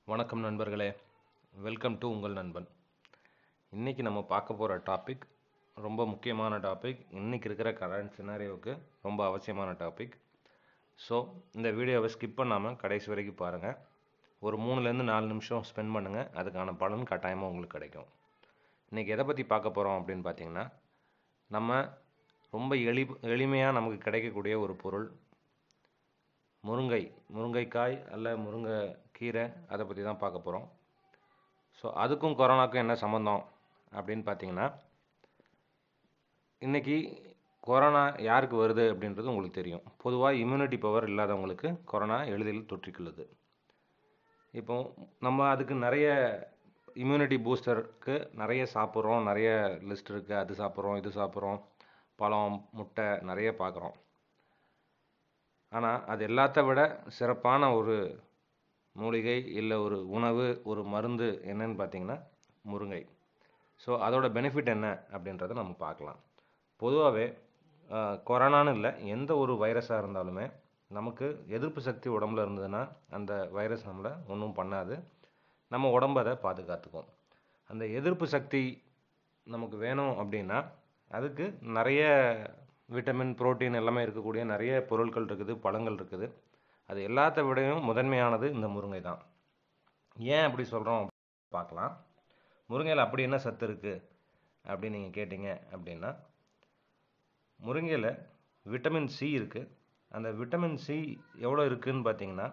வணக்கம் நண்பர்களே welcome to உங்கள் நண்பன் இன்றைக்கி நம்ம பார்க்க போகிற டாபிக் ரொம்ப முக்கியமான டாபிக் இன்றைக்கி இருக்கிற கரண்ட் சினாரியோவுக்கு ரொம்ப அவசியமான டாபிக் ஸோ இந்த வீடியோவை ஸ்கிப் பண்ணாமல் கடைசி வரைக்கும் பாருங்கள் ஒரு மூணுலேருந்து நாலு நிமிஷம் ஸ்பெண்ட் பண்ணுங்கள் அதுக்கான பலன் கட்டாயமாக உங்களுக்கு கிடைக்கும் இன்றைக்கி எதை பற்றி பார்க்க போகிறோம் அப்படின்னு பார்த்தீங்கன்னா நம்ம ரொம்ப எளி எளிமையாக நமக்கு கிடைக்கக்கூடிய ஒரு பொருள் முருங்கை முருங்கைக்காய் அல்ல முருங்கை கீரை அதை பற்றி தான் பார்க்க போகிறோம் ஸோ அதுக்கும் கொரோனாக்கும் என்ன சம்மந்தம் அப்படின்னு பார்த்தீங்கன்னா இன்றைக்கி கொரோனா யாருக்கு வருது அப்படின்றது உங்களுக்கு தெரியும் பொதுவாக இம்யூனிட்டி பவர் இல்லாதவங்களுக்கு கொரோனா எளிதில் தொற்றிக்கொள்ளுது இப்போ நம்ம அதுக்கு நிறைய இம்யூனிட்டி பூஸ்டருக்கு நிறைய சாப்பிட்றோம் நிறைய லிஸ்ட் இருக்குது அது சாப்பிட்றோம் இது சாப்பிட்றோம் பழம் முட்டை நிறைய பார்க்குறோம் ஆனால் அது எல்லாத்த விட சிறப்பான ஒரு மூலிகை இல்லை ஒரு உணவு ஒரு மருந்து என்னன்னு பார்த்தீங்கன்னா முருங்கை ஸோ அதோட பெனிஃபிட் என்ன அப்படின்றத நம்ம பார்க்கலாம் பொதுவாகவே கொரோனான்னு இல்லை எந்த ஒரு வைரஸாக இருந்தாலுமே நமக்கு எதிர்ப்பு சக்தி உடம்புல இருந்ததுன்னா அந்த வைரஸ் நம்மளை ஒன்றும் பண்ணாது நம்ம உடம்ப அதை பாதுகாத்துக்கும் அந்த எதிர்ப்பு சக்தி நமக்கு வேணும் அப்படின்னா அதுக்கு நிறைய விட்டமின் புரோட்டீன் எல்லாமே இருக்கக்கூடிய நிறைய பொருட்கள் இருக்குது பழங்கள் இருக்குது அது எல்லாத்த விடையும் முதன்மையானது இந்த முருங்கை தான் ஏன் அப்படி சொல்கிறோம் பார்க்கலாம் முருங்கையில் அப்படி என்ன சத்து இருக்குது அப்படின்னு நீங்கள் கேட்டிங்க அப்படின்னா முருங்கையில் விட்டமின் சி இருக்குது அந்த விட்டமின் சி எவ்வளோ இருக்குதுன்னு பார்த்தீங்கன்னா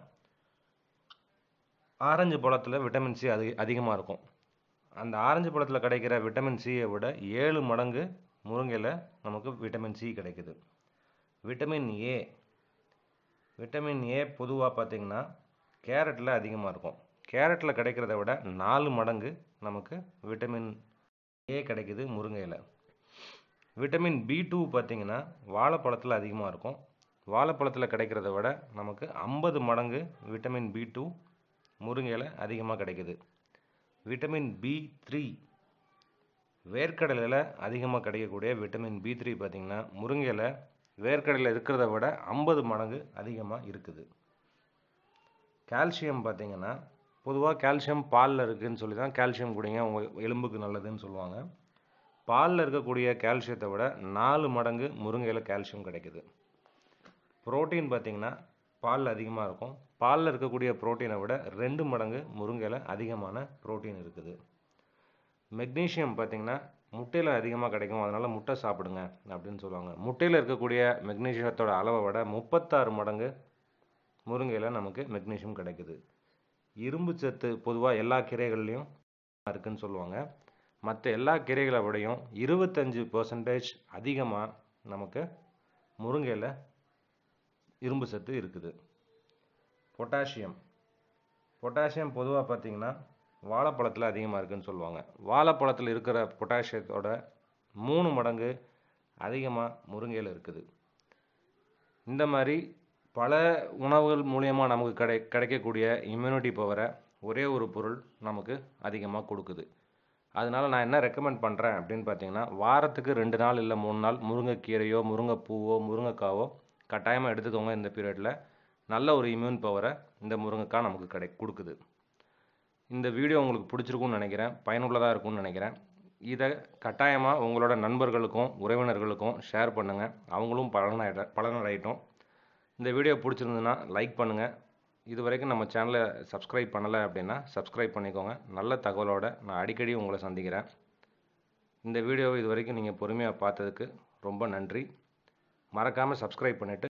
ஆரஞ்சு பழத்தில் விட்டமின் சி அதிக அதிகமாக இருக்கும் அந்த ஆரஞ்சு பழத்தில் கிடைக்கிற விட்டமின் சியை விட ஏழு மடங்கு முருங்கையில் நமக்கு விட்டமின் சி கிடைக்குது விட்டமின் ஏ விட்டமின் ஏ பொதுவாக பார்த்திங்கன்னா கேரட்டில் அதிகமாக இருக்கும் கேரட்டில் கிடைக்கிறத விட நாலு மடங்கு நமக்கு விட்டமின் ஏ கிடைக்குது முருங்கையில் விட்டமின் பி டூ பார்த்திங்கன்னா வாழைப்பழத்தில் அதிகமாக இருக்கும் வாழைப்பழத்தில் கிடைக்கிறத விட நமக்கு ஐம்பது மடங்கு விட்டமின் பி டூ முருங்கையில் அதிகமாக கிடைக்குது விட்டமின் பி த்ரீ வேர்க்கடலையில் அதிகமாக கிடைக்கக்கூடிய விட்டமின் பி த்ரீ பார்த்திங்கன்னா முருங்கையில் வேர்க்கடலையில் இருக்கிறத விட ஐம்பது மடங்கு அதிகமாக இருக்குது கால்சியம் பார்த்திங்கன்னா பொதுவாக கால்சியம் பாலில் இருக்குதுன்னு சொல்லி தான் கால்சியம் குடிங்க உங்கள் எலும்புக்கு நல்லதுன்னு சொல்லுவாங்க பாலில் இருக்கக்கூடிய கால்சியத்தை விட நாலு மடங்கு முருங்கையில் கால்சியம் கிடைக்குது புரோட்டீன் பார்த்திங்கன்னா பாலில் அதிகமாக இருக்கும் பாலில் இருக்கக்கூடிய புரோட்டீனை விட ரெண்டு மடங்கு முருங்கையில் அதிகமான புரோட்டீன் இருக்குது மெக்னீஷியம் பார்த்திங்கன்னா முட்டையில் அதிகமாக கிடைக்கும் அதனால் முட்டை சாப்பிடுங்க அப்படின்னு சொல்லுவாங்க முட்டையில் இருக்கக்கூடிய மெக்னீஷியத்தோட அளவை விட முப்பத்தாறு மடங்கு முருங்கையில் நமக்கு மெக்னீஷியம் கிடைக்குது இரும்பு சத்து பொதுவாக எல்லா கீரைகள்லேயும் இருக்குன்னு சொல்லுவாங்க மற்ற எல்லா கீரைகளை விடையும் இருபத்தஞ்சி பர்சன்டேஜ் அதிகமாக நமக்கு முருங்கையில் இரும்பு சத்து இருக்குது பொட்டாசியம் பொட்டாசியம் பொதுவாக பார்த்திங்கன்னா வாழைப்பழத்தில் அதிகமாக இருக்குதுன்னு சொல்லுவாங்க வாழைப்பழத்தில் இருக்கிற பொட்டாசியத்தோட மூணு மடங்கு அதிகமாக முருங்கையில் இருக்குது இந்த மாதிரி பல உணவுகள் மூலியமாக நமக்கு கிடை கிடைக்கக்கூடிய இம்யூனிட்டி பவரை ஒரே ஒரு பொருள் நமக்கு அதிகமாக கொடுக்குது அதனால் நான் என்ன ரெக்கமெண்ட் பண்ணுறேன் அப்படின்னு பார்த்தீங்கன்னா வாரத்துக்கு ரெண்டு நாள் இல்லை மூணு நாள் முருங்கைக்கீரையோ முருங்கைப்பூவோ முருங்கைக்காவோ கட்டாயமாக எடுத்துக்கோங்க இந்த பீரியடில் நல்ல ஒரு இம்யூன் பவரை இந்த முருங்கைக்காய் நமக்கு கிடை கொடுக்குது இந்த வீடியோ உங்களுக்கு பிடிச்சிருக்கும்னு நினைக்கிறேன் பயனுள்ளதாக இருக்கும்னு நினைக்கிறேன் இதை கட்டாயமாக உங்களோட நண்பர்களுக்கும் உறவினர்களுக்கும் ஷேர் பண்ணுங்கள் அவங்களும் பலனடை பலனடையட்டும் இந்த வீடியோ பிடிச்சிருந்ததுன்னா லைக் பண்ணுங்கள் இது வரைக்கும் நம்ம சேனலை சப்ஸ்கிரைப் பண்ணலை அப்படின்னா சப்ஸ்கிரைப் பண்ணிக்கோங்க நல்ல தகவலோடு நான் அடிக்கடி உங்களை சந்திக்கிறேன் இந்த வீடியோவை இது வரைக்கும் நீங்கள் பொறுமையாக பார்த்ததுக்கு ரொம்ப நன்றி மறக்காமல் சப்ஸ்கிரைப் பண்ணிவிட்டு